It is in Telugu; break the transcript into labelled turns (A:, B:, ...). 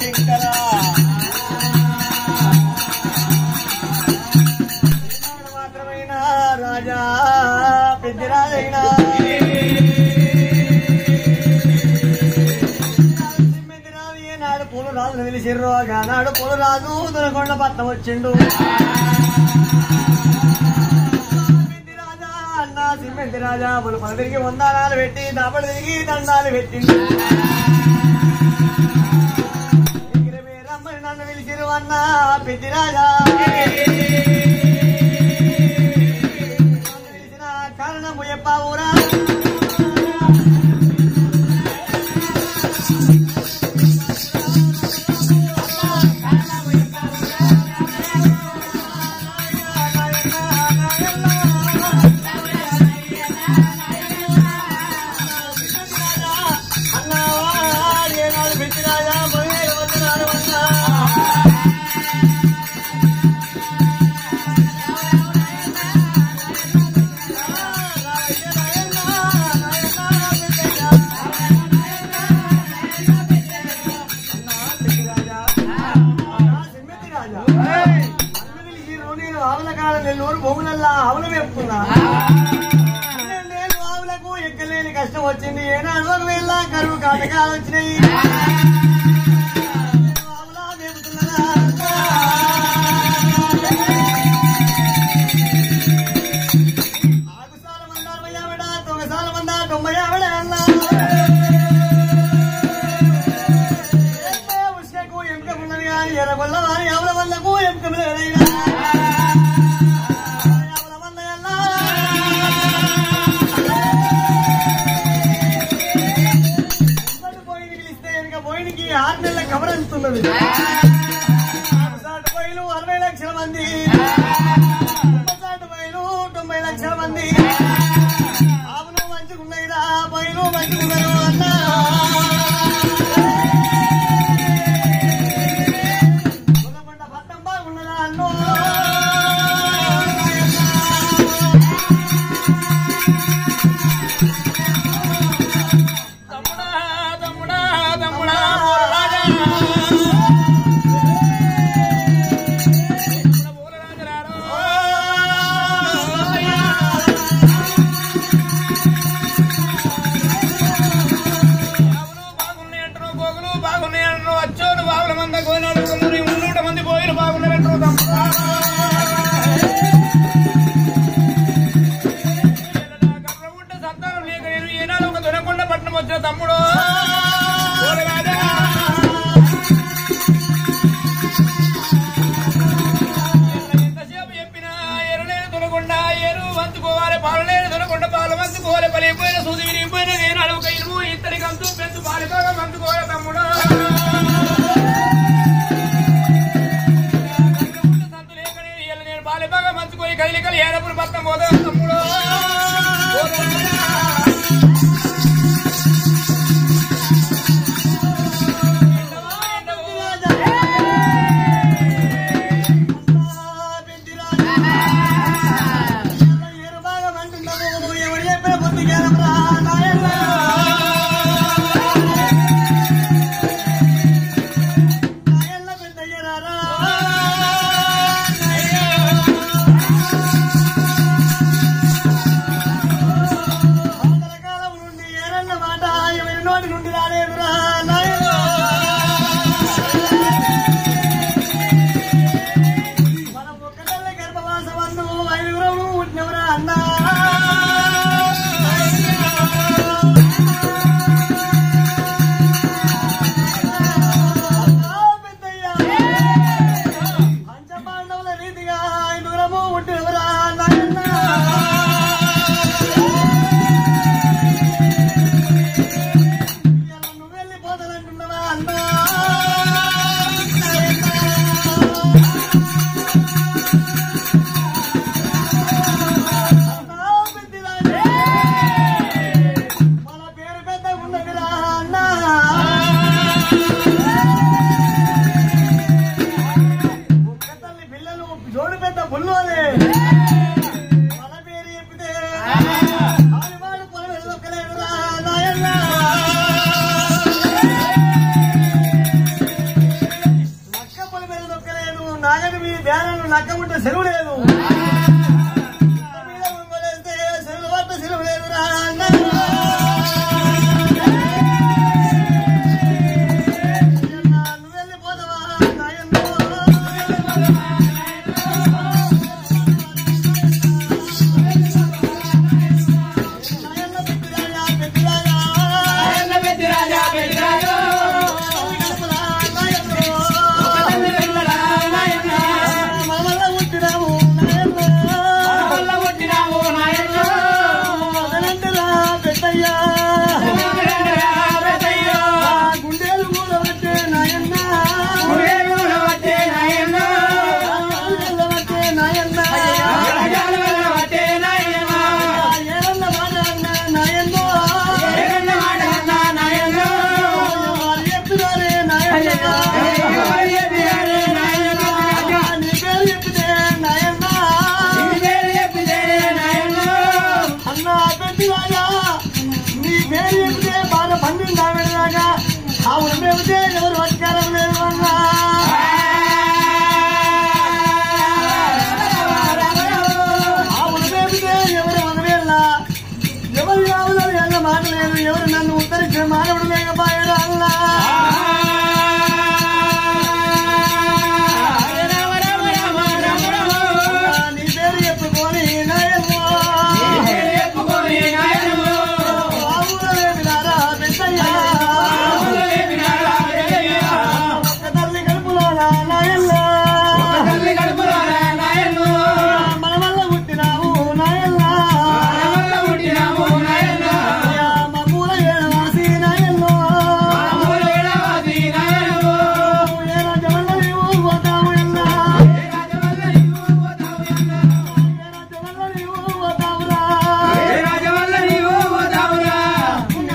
A: శంకర మాత్రమైన రాజా పెద్దరాజైనా సిమ్మెదిరాజు ఏనాడు పూలు రాజు నిలిచిర్రు ఆనాడు పూలు రాజు దొరకొండ పట్నం వచ్చిండు సిమ్మెది రాజా అన్న సిమ్మెది రాజా పులు పలు తిరిగి వందానాలు పెట్టి దాపలు తిరిగి దండాలు పెట్టిండు ఎగిరే రమ్మని నన్ను పిలిచిరు అన్న పెద్ది రాజా పిలిచిన కారణము చెప్పావురా అన్నా ఏనాడు పెద్ది రాజా పోయే వందనాలు అన్నా నెల్లూరు భూములల్లా ఆవులు వేపుకున్నా నేను ఆవులకు ఎక్కలేని కష్టం వచ్చింది ఏనాడు ఒకవేళ కరువు కాటకాలు వచ్చినాయి నేను ఆవులా వేపుతున్నదా? ఆగుసాల మంద అరవై ఆవిడ తొమ్మిసాల మంద తొంభై ఆవిడ అన్నా ఉష్కకు ఎంపిక ఉన్నది కానీ ఎర్రగొల్ల వారి ఎవల వల్లకు ఎంపిక లేదైనా ఎవల వల్ల ఎల్లా ముంబడి పోయినకి పిలిస్తే వెనుక పోయినకి ఆరు నెలల కవర్ అందుతున్నది సాటు పోయిలు అరవై లక్షల మంది సాటు పోయిలు తొంభై లక్షల మంది ఆవులు మంచుకున్నాయిరా పోయిలు మంచుకున్నారు అన్నా గుల్లబండ పట్టం బాగున్నదా అన్నో
B: తమ్ముడా తమ్ముడా తమ్ముడా పోరాజా పోరాజరారో బాగులు బాగున్నాయి అంటారు గోగులు బాగున్నాయి అంటారు వచ్చోడు బాగుల మంద గోనాడు కొందరు ఉన్నూట మంది పోయిన బాగున్నారు అంటారు తమ్ముడా కర్రగుంట సంతానం లేక నేను ఏనాడు ఒక దొరకొండ పట్టణం వచ్చిన తమ్ముడు పోరాజా ఎంతసేపు చెప్పినా ఎరులేని దొరకొండ ఎరు వంచుకోవాలి పాలలేని దొరకొండ పాలు వంచుకోవాలి పలిపోయిన సూది విరిగిపోయిన నేను అడుగు ఇనుము ఇత్తడి కంతు పెద్ద పాలిపోగా వంచుకోవాలి తమ్ముడు సంతు లేక నేను ఇయ్యాల నేను పాలిపోగా మంచుకొని కదిలికలు ఏడపులు పట్టం పోదా తమ్ముడు
A: నోటి నుండి రాలేదురా నాయనా మన ఒక్కటల్ల గర్భవాసవన్ను ఐదుగురం పుట్టినవరా అన్నా అన్నా పెద్దయ్య. పంచపాండవుల రీతిగా ఐదుగురము పుట్టినవరా నాయనా ఇవాళ నువ్వు వెళ్ళిపోతానంటున్నావా అన్నా అన్నా పెద్దిరాజే. మన పేరు పెద్ద ఉన్నదిరా అన్నా ఒక్క తల్లి పిల్లలు జోడు పెద్ద పుల్లోనే మన పేరు చెప్పితే ఆడివాడు పొలం ఒక్కలేదురా నాయన్నా పట్టు సెలవు లేదు మీద ఉంగలేస్తే సెలవు పట్టు సెలవు లేదు రా అన్నారు. నాయనా, నువ్వు వెళ్ళిపోతావా నాయనా? నాయన పెట్టిరాజా, పెట్టిరాజా. కడుపులా నాయనా. మనవల్ల పుట్టినావు నాయనా. మగనంటరా పెద్దయ్యా. ఆ గుండెలు కూడా పట్టే నాయన్నా. గుండెలు పట్టే నాయన్నా. ఏరన్న మాట అన్నా నాయన్నో. వారు చెప్పినారే నాయన్నా. నీ పేరు చెప్పితే నాయన్నా. అన్న పెట్టి రాజా నీ పేరు చెప్తే బాగా పండిందా వెళ్ళాగా ఆవును మేపితే ఎవరు వచ్చారం లేదు అన్నా ఆవును మేపితే ఎవరు అనవేళ్ళ ఎవరు ఆవులు ఎన్న మాట లేదు ఎవరు నన్ను ఉత్తరించే మానవుడు లేకపోయారు అన్నా